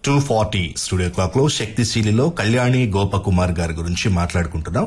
two forty studio clock లో శక్తిశీలిలో కళ్యాణి గోపకుమార్ గారి గురించి మాట్లాడుకుంటున్నాం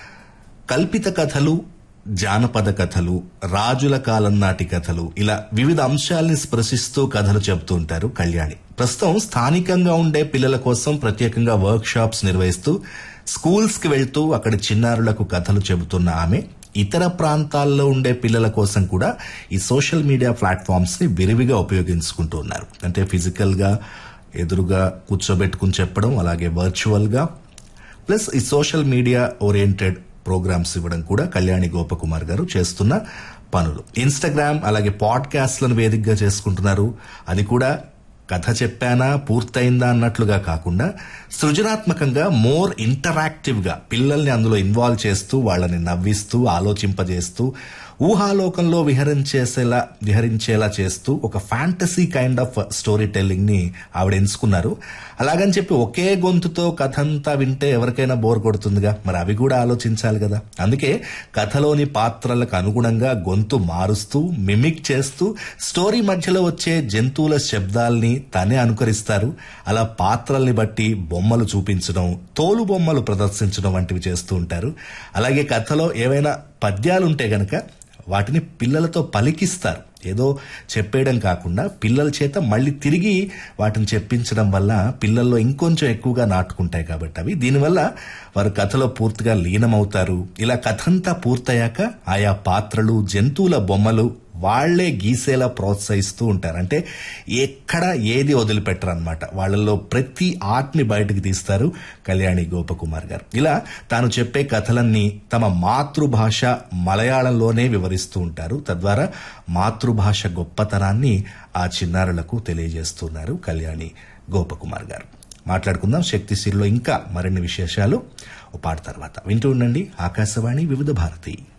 కల్పిత కథలు జానపద కథలు రాజుల కాలం నాటి కథలు ఇలా వివిధ అంశాలని స్పృశిస్తూ కథలు చెబుతూ ఉంటారు కళ్యాణి ప్రస్తుతం స్థానికంగా ఉండే పిల్లల కోసం ప్రత్యేకంగా వర్క్ షాప్స్ నిర్వహిస్తూ స్కూల్స్ కి వెళ్తూ అక్కడి చిన్నారులకు కథలు చెబుతున్న ఆమె ఇతర ప్రాంతాల్లో ఉండే పిల్లల కోసం కూడా ఈ సోషల్ మీడియా ప్లాట్ఫామ్స్ ని విరివిగా ఉపయోగించుకుంటూ ఉన్నారు అంటే ఫిజికల్ గా ఎదురుగా కూర్చోబెట్టుకుని చెప్పడం అలాగే వర్చువల్ గా ప్లస్ ఈ సోషల్ మీడియా ఓరియంటెడ్ ప్రోగ్రామ్స్ ఇవ్వడం కూడా కళ్యాణి గోపకుమార్ గారు చేస్తున్న పనులు ఇన్స్టాగ్రామ్ అలాగే పాడ్కాస్ట్లను వేదికగా చేసుకుంటున్నారు అది కూడా కథ చెప్పానా పూర్తయిందా అన్నట్లుగా కాకుండా సృజనాత్మకంగా మోర్ ఇంటరాక్టివ్ గా పిల్లల్ని అందులో ఇన్వాల్వ్ చేస్తూ వాళ్ళని నవ్విస్తూ ఆలోచింపజేస్తూ ఊహాలోకంలో విహరించేసేలా విహరించేలా చేస్తూ ఒక fantasy kind of storytelling ని ఆవిడ ఎంచుకున్నారు అలాగని చెప్పి ఒకే గొంతుతో కథ అంతా వింటే ఎవరికైనా బోర్ కొడుతుందిగా మరి అవి కూడా ఆలోచించాలి కదా అందుకే కథలోని పాత్రలకు అనుగుణంగా గొంతు మారుస్తూ మిమిక్ చేస్తూ స్టోరీ మధ్యలో వచ్చే జంతువుల శబ్దాల్ని తనే అనుకరిస్తారు అలా పాత్రల్ని బట్టి బొమ్మలు చూపించడం తోలు బొమ్మలు ప్రదర్శించడం వంటివి చేస్తూ ఉంటారు అలాగే కథలో ఏవైనా పద్యాలుంటే గనక వాటిని పిల్లలతో పలికిస్తారు ఏదో చెప్పేయడం కాకుండా పిల్లల చేత మళ్ళీ తిరిగి వాటిని చెప్పించడం వల్ల పిల్లల్లో ఇంకొంచెం ఎక్కువగా నాటుకుంటాయి కాబట్టి అవి దీనివల్ల వారు కథలో పూర్తిగా లీనమవుతారు ఇలా కథంతా పూర్తయ్యాక ఆయా పాత్రలు జంతువుల బొమ్మలు వాళ్లే గీసేలా ప్రోత్సహిస్తూ ఉంటారు అంటే ఎక్కడ ఏది వదిలిపెట్టరు అనమాట వాళ్ళల్లో ప్రతి ఆర్ట్ ని బయటకు తీస్తారు కళ్యాణి గోపకుమార్ గారు ఇలా తాను చెప్పే కథలన్నీ తమ మాతృభాష మలయాళంలోనే వివరిస్తూ ఉంటారు తద్వారా మాతృభాష గొప్పతనాన్ని ఆ చిన్నారులకు తెలియజేస్తున్నారు కళ్యాణి గోపకుమార్ గారు మాట్లాడుకుందాం శక్తిశీల్లో ఇంకా మరిన్ని విశేషాలు ఓ పాట తర్వాత వింటూ ఉండండి ఆకాశవాణి వివిధ భారతి